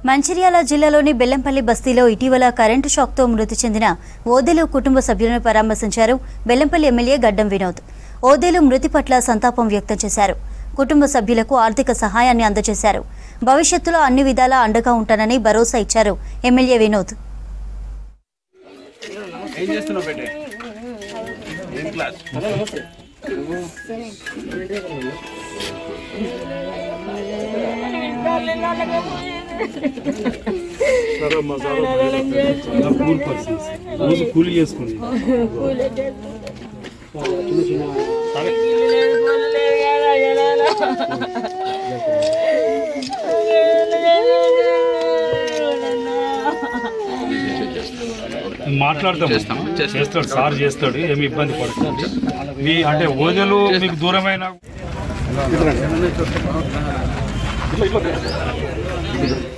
మంచిర్యాల జిల్లాలోని బెల్లంపల్లి బస్తీలో ఇటీవల కరెంటు షాక్తో మృతి చెందిన ఓదెలు కుటుంబ సభ్యులను పరామర్శించారు బెల్లంపల్లి ఎమ్మెల్యే గడ్డం వినోద్ ఓదెలు మృతి పట్ల సంతాపం వ్యక్తం చేశారు కుటుంబ సభ్యులకు ఆర్థిక సహాయాన్ని అందజేశారు భవిష్యత్తులో అన్ని విధాలా అండగా ఉంటానని భరోసా ఇచ్చారు ఎమ్మెల్యే వినోద్ ఏం చేస్తున్నావు బెట్టే ఏం క్లాస్ సరమ్మా సరమ్మా చాలా పూర్ పర్సన్స్ రోజు కూలి చేసుకుని మాట్లాడతాం చేస్తామా? చేస్తాం. చేస్తాడు సార్ చేస్తాడు ఏమి ఇబ్బంది పడుతుంది మీ అంటే ఓదెలు మీకు దూరమైన